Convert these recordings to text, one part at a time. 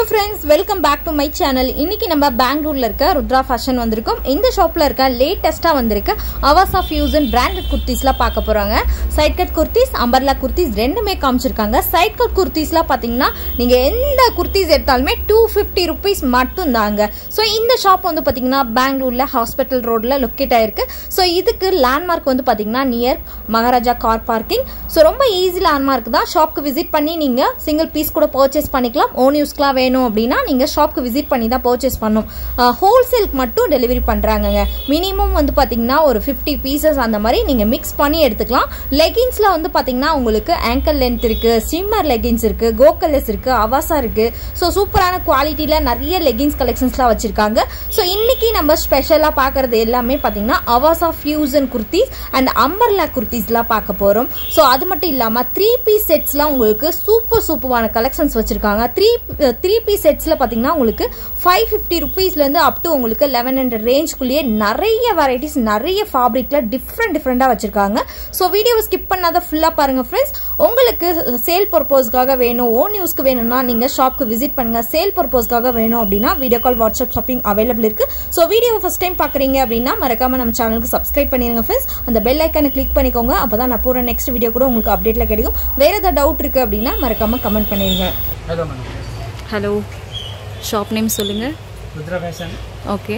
Hello friends welcome back to my channel இன்னைக்கு நம்ம பெங்களூர்ல இருக்க ருத்ரா ஃபேஷன் வந்திருக்கோம் இந்த ஷாப்ல இருக்க லேட்டஸ்டா வந்திருக்க அவாசா ஃபியூசன் பிராண்டட் குர்த்திஸ்லாம் பார்க்க போறாங்க side cut kurtis umbrella kurtis ரெண்டுமே காமிச்சிருக்காங்க சைட் கட் குர்த்திஸ்லாம் பாத்தீங்கன்னா நீங்க எந்த குர்த்திஸ் எடுத்தாலுமே டூ ஃபிஃப்டி ருபீஸ் மட்டும் தாங்க ஸோ இந்த ஷாப் வந்து பாத்தீங்கன்னா பெங்களூர்ல ஹாஸ்பிட்டல் ரோட்ல லொக்கேட் ஆயிருக்கு ஸோ இதுக்கு லேண்ட்மார்க் வந்து பாத்தீங்கன்னா near Maharaja car parking so ரொம்ப ஈஸி லேண்ட்மார்க் தான் ஷாப்க்கு விசிட் பண்ணி நீங்க சிங்கிள் பீஸ் கூட பர்ச்சேஸ் பண்ணிக்கலாம் ஓன் யூஸ்க்குலாம் வேணும் அப்படின்னா நீங்க ஷாப்க்கு விசிட் பண்ணி தான் பர்ச்சேஸ் பண்ணும் ஹோல்சேலுக்கு மட்டும் டெலிவரி பண்றாங்கங்க மினிமம் வந்து பாத்தீங்கன்னா ஒரு ஃபிஃப்டி பீசஸ் அந்த மாதிரி நீங்க மிக்ஸ் பண்ணி எடுத்துக்கலாம் லெகின்ஸ்ல வந்து பாத்தீங்கன்னா உங்களுக்கு ஆங்கல் லென்த் இருக்கு ஸ்விம்மர் லெகின்ஸ் இருக்கு கோகல்லஸ் இருக்கு அவாசா இருக்கு ஸோ சூப்பரான குவாலிட்டியில நிறைய லெகின்ஸ் கலெக்ஷன்ஸ்லாம் வச்சிருக்காங்க ஸோ இன்னைக்கு நம்ம ஸ்பெஷலா பாக்குறது எல்லாமே பாத்தீங்கன்னா Avaasa fusion kurtis and umbrella குர்த்திஸ்லாம் பார்க்க போறோம் ஸோ அது மட்டும் இல்லாம த்ரீ பீஸ் செட்ஸ்லாம் உங்களுக்கு சூப்பர் சூப்பரான கலெக்ஷன்ஸ் வச்சிருக்காங்க த்ரீ த்ரீ பீஸ் செட்ஸ்ல பாத்தீங்கன்னா உங்களுக்கு ஃபைவ் ஃபிஃப்டி ருபீஸ்ல இருந்து அப் டு உங்களுக்கு லெவன் ஹண்ட்ரட் ரேஞ்ச்குள்ளேயே நிறைய வெரைட்டிஸ் நிறைய ஃபேப்ரிக்ல டிஃப்ரெண்ட் டிஃப்ரெண்டா வச்சிருக்காங்க ஸோ வீடியோவை ஸ்கிப் பண்ணாத ஃபுல்லா பாருங்க ஃப்ரெண்ட்ஸ் உங்களுக்கு சேல் பர்பஸ்க்காக வேணும் ஓன் யூஸ்க்கு வேணும்னா நீங்க ஷாப்க்கு விசிட் பண்ணுங்க சேல் பர்பஸ்க்காக வேணும் அப்படின்னா video call WhatsApp shopping available இருக்கு ஸோ வீடியோ ஃபர்ஸ்ட் டைம் பாக்குறீங்க அப்படின்னா மறக்காம நம்ம சேனலுக்கு சப்ஸ்கிரைப் பண்ணிருங்க ஃப்ரெண்ட்ஸ் அந்த பெல் ஐக்கானை கிளிக் பண்ணிக்கோங்க அப்பதான் நான் போற நெக்ஸ்ட் வீடியோ கூட உங்களுக்கு அப்டேட்ல கிடைக்கும் வேற ஏதாவது டவுட் இருக்கு அப்படின்னா மறக்காம கமெண்ட் பண்ணிருங்க hello madam hello shop name சொல்லுங்கள் Rudra fashion okay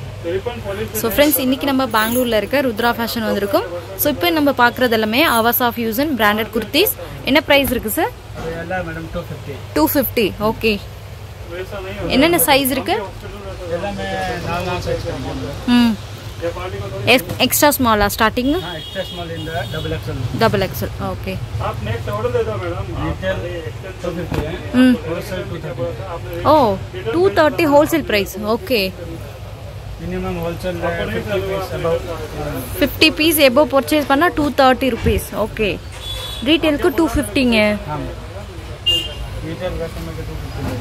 so friends இன்றைக்கி நம்ம பெங்களூரில் இருக்க ருத்ரா ஃபேஷன் வந்திருக்கோம் ஸோ இப்போ நம்ம பார்க்குறது எல்லாமே ஆவாசா ஃபியூசன் பிராண்டட் குர்த்திஸ் என்ன ப்ரைஸ் இருக்குது சார் அது எல்லாம் madam two fifty two fifty okay என்னென்ன சைஸ் இருக்கு எல்லாமே நாலு நாலு சைஸ் கிடைக்கும் ம் எக்ஸ்ட்ரா ஸ்மாலா ஸ்டார்டிங் हाँ extra small in the double XL double XL okay आप नेक्स्ट ऑर्डर दे दो मैडम रिटेल टू फिफ्टी है ம் होलसेल टू थर्टी ஓ two thirty wholesale price okay minimum wholesale fifty piece about fifty piece above purchase பண்ணால் two thirty rupees okay ரீட்டெயிலுக்கு two ஃபிஃப்டிங்க हाँ रिटेल कस्टमर के टू फिफ्टी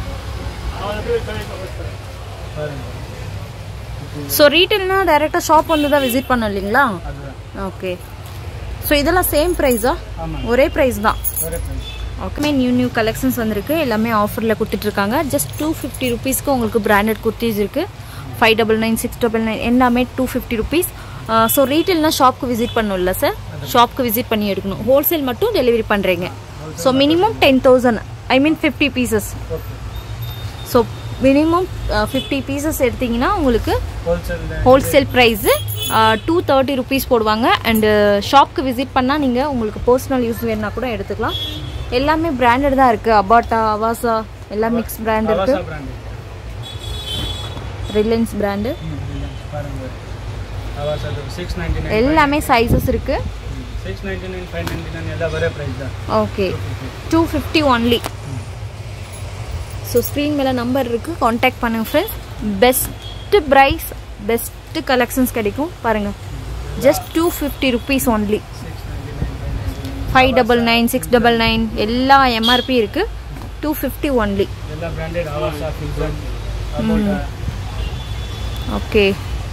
ஸோ ரீட்டெயில்னா டைரெக்டாக ஷாப் வந்து தான் விசிட் பண்ணோம் இல்லைங்களா அதுதான் ஓகே ஸோ இதெல்லாம் சேம் ப்ரைஸா ஆமாம் ஒரே ப்ரைஸ் தான் ஒரே price okay new new collections வந்திருக்கு எல்லாமே ஆஃபரில் கொடுத்துட்ருக்காங்க ஜஸ்ட் டூ ஃபிஃப்டி ருபீஸ்க்கு உங்களுக்கு பிராண்டட் குர்த்திஸ் இருக்குது five double nine six double nine எல்லாமே டூ ஃபிஃப்டி ருபீஸ் ஸோ ரீட்டெயில்னா ஷாப்க்கு விசிட் பண்ணணும்ல சார் ஷாப்க்கு விசிட் பண்ணி எடுக்கணும் ஹோல்சேல் மட்டும் டெலிவரி பண்ணுறீங்க so minimum ten thousand I mean fifty pieces okay so minimum fifty pieces எடுத்தீங்கன்னா உங்களுக்கு wholesale wholesale price two thirty rupees போடுவாங்க அண்டு ஷாப்க்கு விசிட் பண்ணால் நீங்கள் உங்களுக்கு பர்சனல் யூஸ் வேணுன்னா கூட எடுத்துக்கலாம் எல்லாமே பிராண்டட் தான் இருக்குது அபாட்டா அவாசா எல்லாம் மிக்ஸ் பிராண்ட் आवासा இருக்குது ब्रांड ரிலையன்ஸ் பிராண்டு பாருங்க ஆவாசா சிக்ஸ் நைன்டி நைன் எல்லாமே சைஸஸ் இருக்குது six ninety nine five ninety nine எல்லாம் ஒரே ப்ரைஸ் தான் okay two fifty only so screen மேலே நம்பர் இருக்குது காண்டாக்ட் பண்ணுங்கள் friends best price best collections கிடைக்கும் பாருங்கள் just two fifty rupees only five double nine six double nine எல்லா MRP இருக்குது டூ ஃபிஃப்டி ஒன்லி ಎಲ್ಲ ಬ್ರಾಂಡೆಡ್ ಆವಾಸ ಫ್ಯೂಸನ್ ಅಬೋಟಾ ஓகே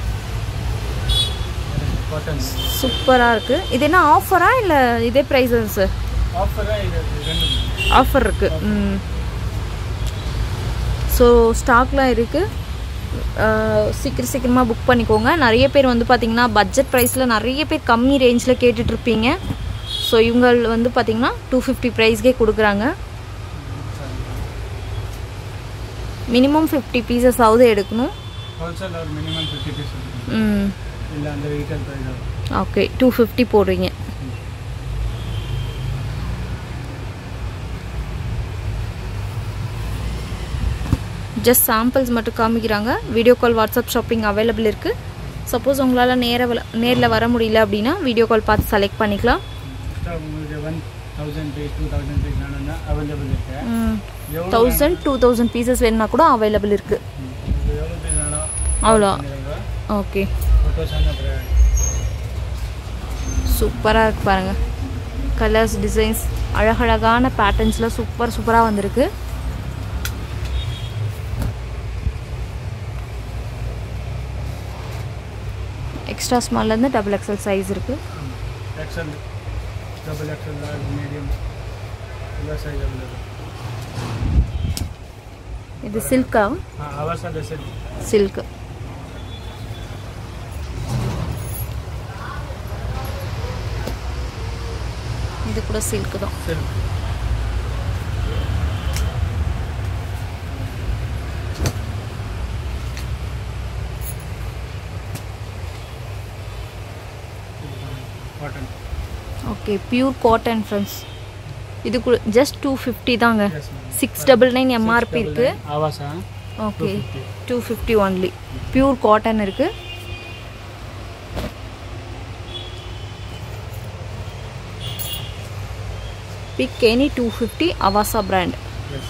ಕಾಟನ್ சூப்பராக இருக்குது இது என்ன ஆஃபரா இல்லை இதே ப்ரைஸ் சார் ಆಫರ್ ಇದೆ ரெண்டு ஆஃபர் இருக்குது ம் ஸோ ஸ்டாக்லாம் இருக்குது சீக்கிரம் சீக்கிரமாக புக் பண்ணிக்கோங்க நிறைய பேர் வந்து பார்த்தீங்கன்னா பட்ஜெட் ப்ரைஸில் நிறைய பேர் கம்மி ரேஞ்சில் கேட்டுட்ருப்பீங்க ஸோ இவங்க வந்து பார்த்தீங்கன்னா டூ ஃபிஃப்டி ப்ரைஸ்க்கே கொடுக்குறாங்க மினிமம் ஃபிஃப்டி பீசஸ் ஆகுது எடுக்கணும் ಹೋಲ್ಸೇಲ್ ಅವ್ರು ಮಿನಿಮಮ್ ಫಿಫ್ಟಿ ಪೀಸ್ ம் ಇಲ್ಲ ಅಂದರೆ ರೀಟೇಲ್ ಪ್ರೈಸ್ ಅವರು ஓகே டூ ஃபிஃப்டி போடுறீங்க ஜஸ்ட் சாம்பிள்ஸ் மட்டும் காமிக்கிறாங்க video call WhatsApp shopping available இருக்குது சப்போஸ் உங்களால் நேர நேரில் வர முடியல அப்படின்னா வீடியோ கால் பார்த்து செலக்ட் பண்ணிக்கலாம் ಎಕ್ಸ್ಟ್ರಾ உங்களுக்கு one thousand piece two thousand piece ನಾನು ಅವೈಲೇಬಲ್ ಇರುತ್ತೆ ಎவ்வளோ தௌசண்ட் டூ தௌசண்ட் பீசஸ் வேணும்னா கூட அவைலபிள் இருக்குது உங்களுக்கு எவ்வளோ பீஸ் வேணும் அவ்வளோ ஓகே ஃபோட்டோஸ் அனுப்புகிறேன் சூப்பராக இருக்கு பாருங்கள் கலர்ஸ் டிசைன்ஸ் அழகழகான பேட்டர்ன்ஸில் சூப்பர் சூப்பராக வந்திருக்கு எக்ஸ்ட்ரா ஸ்மால்லேருந்து டபுள் எக்ஸல் சைஸ் இருக்குது XL double XL large medium ಎಲ್ಲ ಸೈಜ್ ಅವೈಲೇಬಲ್ இது சில்கா हाँ आवासा जैसे சில்க் இது கூட சில்க் தான் silk cotton okay pure cotton friends இது கூட ஜஸ்ட் டூ ஃபிஃப்டி தாங்க Yes, ma'am. Six double nine MRP இருக்கு Avasa okay 250. Two fifty only pure cotton இருக்கு pick any two fifty Avasa brand yes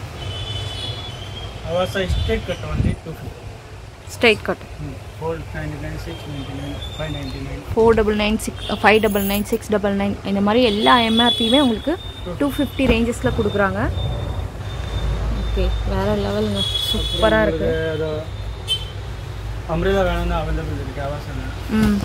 Avasa straight cut only 250 straight cut four 99 699 599 four double nine six five double nine six double nine இந்த மாதிரி எல்லா எம்ஆர்பியுமே உங்களுக்கு two fifty ரேஞ்சஸில் கொடுக்குறாங்க okay வேற லெவலுங்க சூப்பராக இருக்கு ಅದು ಅಮ್ರಿಲಾ வேணும்னா ಅವೈಲೇಬಲ್ இருக்கு ஆவாசா ம்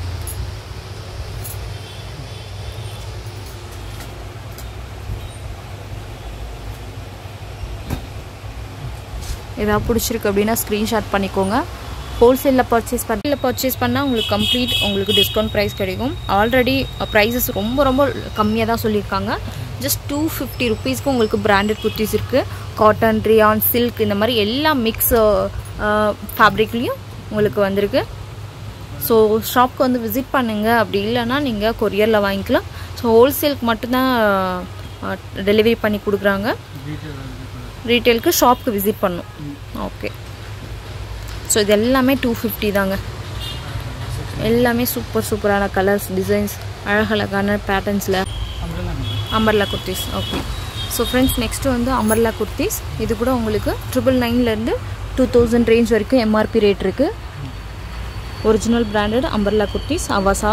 ஏதாவது பிடிச்சிருக்கு அப்படின்னா ஸ்க்ரீன்ஷாட் பண்ணிக்கோங்க ஹோல்சேலில் பர்ச்சேஸ் பண்ண பர்ச்சேஸ் பண்ணால் உங்களுக்கு கம்ப்ளீட் உங்களுக்கு டிஸ்கவுண்ட் ப்ரைஸ் கிடைக்கும் ஆல்ரெடி ப்ரைஸஸ் ரொம்ப ரொம்ப கம்மியாக தான் சொல்லியிருக்காங்க ஜஸ்ட் டூ ஃபிஃப்டி ருபீஸ்க்கு உங்களுக்கு பிராண்டட் குர்த்திஸ் இருக்குது காட்டன் ரியான் சில்க் இந்த மாதிரி எல்லா மிக்ஸ் ஃபேப்ரிக்லேயும் உங்களுக்கு வந்திருக்கு ஸோ ஷாப்க்கு வந்து விசிட் பண்ணுங்க அப்படி இல்லைன்னா நீங்கள் கொரியரில் வாங்கிக்கலாம் ஸோ ஹோல்சேலுக்கு மட்டும்தான் டெலிவரி பண்ணி கொடுக்குறாங்க ரீட்டெயிலுக்கு ஷாப்க்கு விசிட் பண்ணும் ஓகே ஸோ இது எல்லாமே டூ ஃபிஃப்டி தாங்க எல்லாமே சூப்பர் சூப்பரான கலர்ஸ் டிசைன்ஸ் அழகழகான பேட்டர்ன்ஸில் umbrella umbrella kurtis okay so friends next வந்து அம்பர்லா குர்த்திஸ் இது கூட உங்களுக்கு ட்ரிபிள் நைன்லேருந்து டூ தௌசண்ட் ரேஞ்ச் வரைக்கும் எம்ஆர்பி ரேட் இருக்குது original branded umbrella kurtis Avasa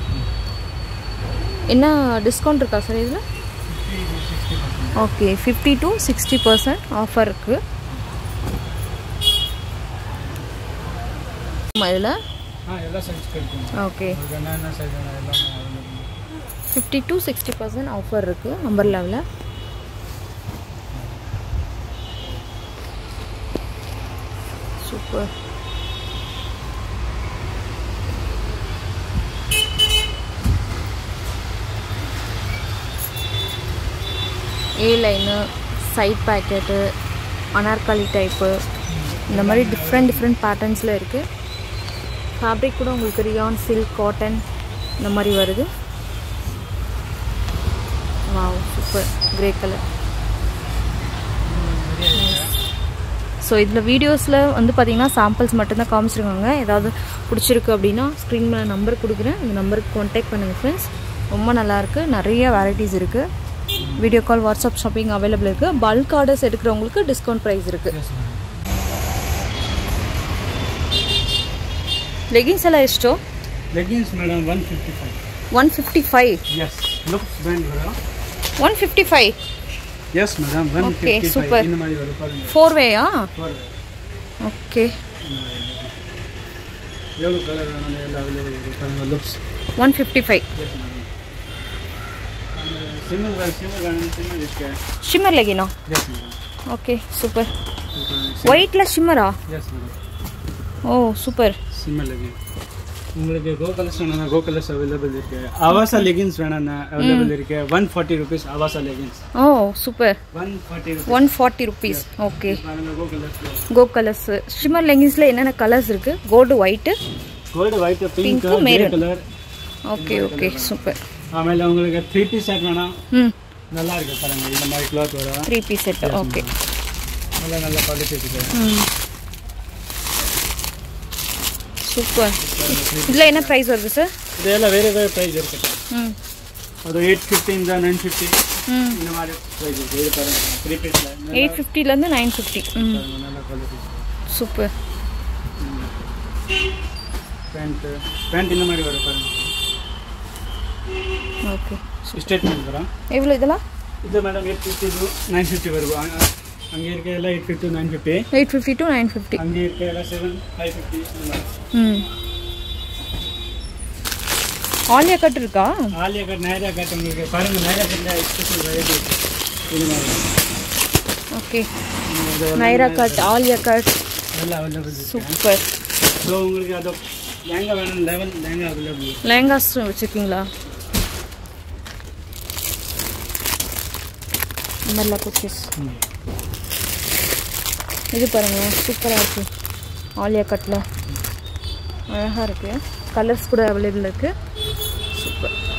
என்ன டிஸ்கவுண்ட் இருக்கா சார் இதில் okay fifty to sixty percent offer இருக்குது இதில் ಹಾಂ ಎಲ್ಲ ಸೈಜ್ ಕಟ್ತೀನಿ ஓகே ಈಗ ನನ್ನ ಸೈಜ್ ಎಲ್ಲ available fifty to sixty percent offer இருக்குது நம்பர் லெவலில் super A line side pocket Anarkali type இந்த மாதிரி டிஃப்ரெண்ட் டிஃப்ரெண்ட் பேட்டர்ன்ஸில் இருக்குது ஃபேப்ரிக் கூட உங்களுக்கு ரியான் சில்க் காட்டன் இந்த மாதிரி வருது wow super grey colour so இதில் வீடியோஸில் வந்து பார்த்தீங்கன்னா சாம்பிள்ஸ் மட்டும்தான் காமிச்சிருக்காங்க ஏதாவது பிடிச்சிருக்கு அப்படின்னா ஸ்க்ரீன் மேலே நம்பர் கொடுக்குறேன் இந்த நம்பருக்கு கான்டாக்ட் பண்ணுங்கள் ஃப்ரெண்ட்ஸ் ரொம்ப நல்லாயிருக்கு நிறைய வெரைட்டிஸ் இருக்குது video call WhatsApp shopping available இருக்குது பல்க் ஆர்டர்ஸ் எடுக்கிறவங்களுக்கு டிஸ்கவுண்ட் ப்ரைஸ் இருக்குது ಎಸ್ ಮೇಡಮ್ லெகின்ஸ் எல்லாம் ಎಷ್ಟೋ leggings madam one fifty five one fifty five yes Lux brand madam one fifty five yes madam one Okay, fifty super. Five ಇನ್ನು ಮಾಡಿ ರೂಪಾಯಿ four ವೇಯಾ okay ಏಳು colour ಎಲ್ಲ ಅವೈಲೇಬಲ್ ಇರುತ್ತೆ Lux one fifty five yes madam single single single ಇಷ್ಟೇ shimmer ಲೆಗಿನೋ yes madam okay super ஒயிட்ல ஷிம்மரா yes madam oh super shimmer legging உங்களுக்கு கோ கலர்ஸ் வேணும்னா கோ கலர்ஸ் அவைலபிள் இருக்கு அவாசா லெகின்ஸ் வேணும்னா அவைலபிள் இருக்கு one forty rupees Avasa leggings oh super one forty rupees one forty rupees okay பாருங்க Go Colors Go Colors shimmer லெகின்ஸில் என்னென்ன colours இருக்கு gold white gold white pink Pink, grey maroon. Colour okay okay super ஆಮೇಲೆ உங்களுக்கு three piece set வேணாம் ம் நல்லா இருக்கு பாருங்க இந்த மாதிரி கிளாத் வரும் த்ரீ பீஸ் செட் ஓகே நல்ல நல்ல குவாலிட்டி இருக்கு ம் சூப்பர் இதில் என்ன ப்ரைஸ் வருது சார் ಇದೆಲ್ಲ ಬೇರೆ ಬೇರೆ ಪ್ರೈಸ್ ಇರುತ್ತೆ ம் ಅದು ಏಯ್ಟ್ ಫಿಫ್ಟಿಯಿಂದ ನೈನ್ ಫಿಫ್ಟಿ ம் இந்த மாதிரி ಪ್ರೈಸ್ ಇದೆ ಇದು பாருங்க த்ரீ பீஸ்ல எயிட் ஃபிஃப்டிலேருந்து நைன் ஃபிஃப்டி ம் நல்ல குவாலிட்டி சூப்பர் ಪ್ಯಾಂಟ್ ಪ್ಯಾಂಟ್ இந்த மாதிரி வரும் பாருங்க ஓகே ಸ್ಟೇಟ್ಮೆಂಟ್ வரும் எவ்வளோ இதெல்லாம் ಇದು ಮೇಡಮ್ ಏಟ್ ಫಿಫ್ಟಿದು ನೈನ್ ಫಿಫ್ಟಿವರೆಗೂ ಹಂಗೆ ಇರ್ಕೆ ಎಲ್ಲ eight fifty nine fifty eight fifty to nine fifty ಹಂಗೆ ಇರ್ಕೆ ಎಲ್ಲ ಸೆವೆನ್ ಫೈವ್ ಫಿಫ್ಟಿ ம் ஆலியா கட் இருக்கா ஆலியா கட் நைரா கட் உங்களுக்கு பாருங்க நைரா கட்டில் ஸ்பெஷல் வெரைட்டி இது மாதிரி ஓகே இந்த இது நைரா கட் ஆலியா கட் எல்லாம் அவைலபிள் இருக்கு சூப்பர் ஸோ உங்களுக்கு அது லேங்கா வேணும் லெவல் லேங்கா அவைலபிள் இருக்கு லெஹங்காஸ் வச்சுருக்கீங்களா அம்பர்லா குர்த்திஸ் ம். இது பாருங்க சூப்பராக இருக்கு ஆலியா கட்டில் அழகாக இருக்கு கலர்ஸ் கூட அவைலபிள் இருக்கு சூப்பர்